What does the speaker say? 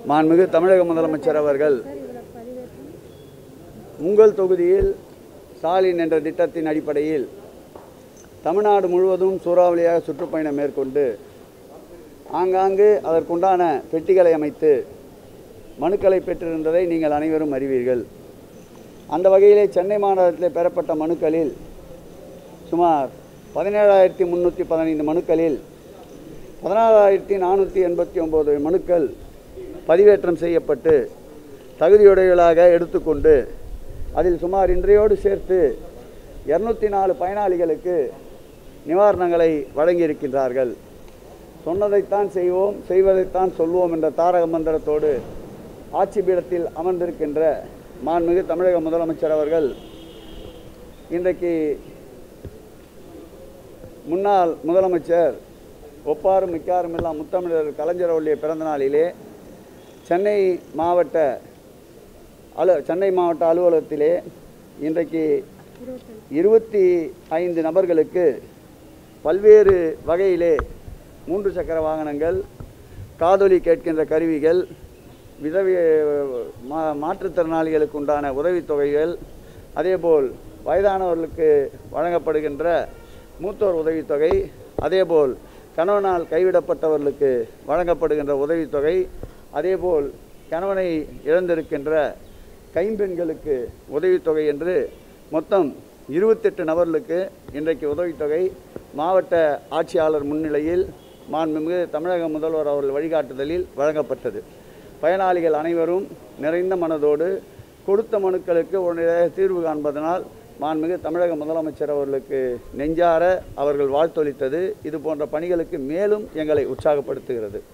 மாண்புமிகு தமிழக முதலமைச்சர் அவர்கள் உங்கள் தொகுதியில் ஸ்டாலின் என்ற திட்டத்தின் அடிப்படையில் தமிழ்நாடு முழுவதும் சூறாவளியாக சுற்றுப்பயணம் மேற்கொண்டு ஆங்காங்கு அதற்குண்டான பெட்டிகளை அமைத்து மனுக்களை பெற்றிருந்ததை நீங்கள் அனைவரும் அறிவீர்கள் அந்த வகையிலே சென்னை மாநகரத்தில் பெறப்பட்ட மனுக்களில் சுமார் பதினேழாயிரத்தி முந்நூற்றி பதினைந்து மனுக்களில் பதினாறாயிரத்தி நானூற்றி எண்பத்தி ஒம்பது மனுக்கள் பதிவேற்றம் செய்யப்பட்டு தகுதியுடையவர்களாக எடுத்துக்கொண்டு அதில் சுமார் இன்றையோடு சேர்த்து இரநூத்தி நாலு பயனாளிகளுக்கு நிவாரணங்களை வழங்கியிருக்கின்றார்கள் சொன்னதைத்தான் செய்வோம் செய்வதைத்தான் சொல்வோம் என்ற தாரக மந்திரத்தோடு ஆட்சி பீடத்தில் அமர்ந்திருக்கின்ற மாண்புமிகு தமிழக முதலமைச்சர் அவர்கள் இன்றைக்கு முன்னாள் முதலமைச்சர் ஒப்பாரும் மிக்காரும் எல்லாம் முத்தமிழர் கலைஞர் அவருடைய பிறந்த நாளிலே சென்னை மாவட்ட அலு சென்னை மாவட்ட அலுவலகத்திலே இன்றைக்கு இருபத்தி ஐந்து நபர்களுக்கு பல்வேறு வகையிலே மூன்று சக்கர வாகனங்கள் காதொலி கேட்கின்ற கருவிகள் விதவி மா மாற்றுத்திறனாளிகளுக்கு உண்டான உதவித்தொகைகள் அதேபோல் வயதானவர்களுக்கு வழங்கப்படுகின்ற மூத்தோர் உதவித்தொகை அதேபோல் கணவனால் கைவிடப்பட்டவர்களுக்கு வழங்கப்படுகின்ற உதவித்தொகை அதேபோல் கணவனை இழந்திருக்கின்ற கைம்பெண்களுக்கு உதவித்தொகை என்று மொத்தம் இருபத்தெட்டு நபர்களுக்கு இன்றைக்கு உதவித்தொகை மாவட்ட ஆட்சியாளர் முன்னிலையில் மாண்புமிகு தமிழக முதல்வர் அவர்கள் வழிகாட்டுதலில் வழங்கப்பட்டது பயனாளிகள் அனைவரும் நிறைந்த மனதோடு கொடுத்த மனுக்களுக்கு உடனடியாக தீர்வு காண்பதனால் மாண்புமிகு தமிழக முதலமைச்சர் அவர்களுக்கு நெஞ்சார அவர்கள் வாழ்த்தொளித்தது இது போன்ற பணிகளுக்கு மேலும் எங்களை உற்சாகப்படுத்துகிறது